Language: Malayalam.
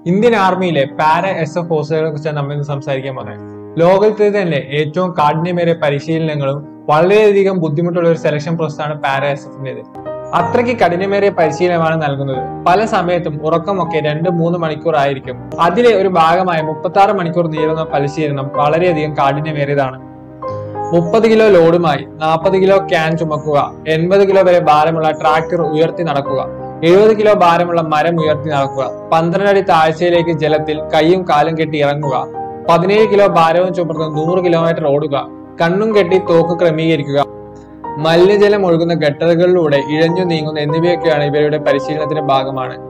ഇന്ത്യൻ ആർമിയിലെ പാര എസ് എഫ് ഫോഴ്സുകളെ കുറിച്ചാണ് നമ്മൾ ഇന്ന് സംസാരിക്കാൻ പോകുന്നത് ലോകത്തിലെ തന്നെ ഏറ്റവും കാഠിന്യമേറിയ പരിശീലനങ്ങളും വളരെയധികം ബുദ്ധിമുട്ടുള്ള ഒരു സെലക്ഷൻ പ്രോസസ്സാണ് പാര എസ് എഫിന്റേത് അത്രയ്ക്ക് കഠിനമേറിയ പരിശീലനമാണ് നൽകുന്നത് പല സമയത്തും ഉറക്കമൊക്കെ രണ്ട് മൂന്ന് മണിക്കൂർ ആയിരിക്കും അതിലെ ഒരു ഭാഗമായ മുപ്പത്തി ആറ് മണിക്കൂർ നീളുന്ന പരിശീലനം വളരെയധികം കാഠിന്യമേറിയതാണ് മുപ്പത് കിലോ ലോഡുമായി നാൽപ്പത് കിലോ ക്യാൻ ചുമക്കുക എൺപത് കിലോ വരെ ഭാരമുള്ള ട്രാക്ടർ ഉയർത്തി നടക്കുക എഴുപത് കിലോ ഭാരമുള്ള മരം ഉയർത്തി നടക്കുക പന്ത്രണ്ട് അടി താഴ്ചയിലേക്ക് ജലത്തിൽ കൈയും കാലും കെട്ടി ഇറങ്ങുക പതിനേഴ് കിലോ ഭാരവും ചുമർന്ന് നൂറ് കിലോമീറ്റർ ഓടുക കണ്ണും കെട്ടി തോക്ക് ക്രമീകരിക്കുക മലിനജലം ഒഴുകുന്ന ഗട്ടറുകളിലൂടെ ഇഴഞ്ഞു നീങ്ങുന്ന എന്നിവയൊക്കെയാണ് ഇവരുടെ പരിശീലനത്തിന്റെ ഭാഗമാണ്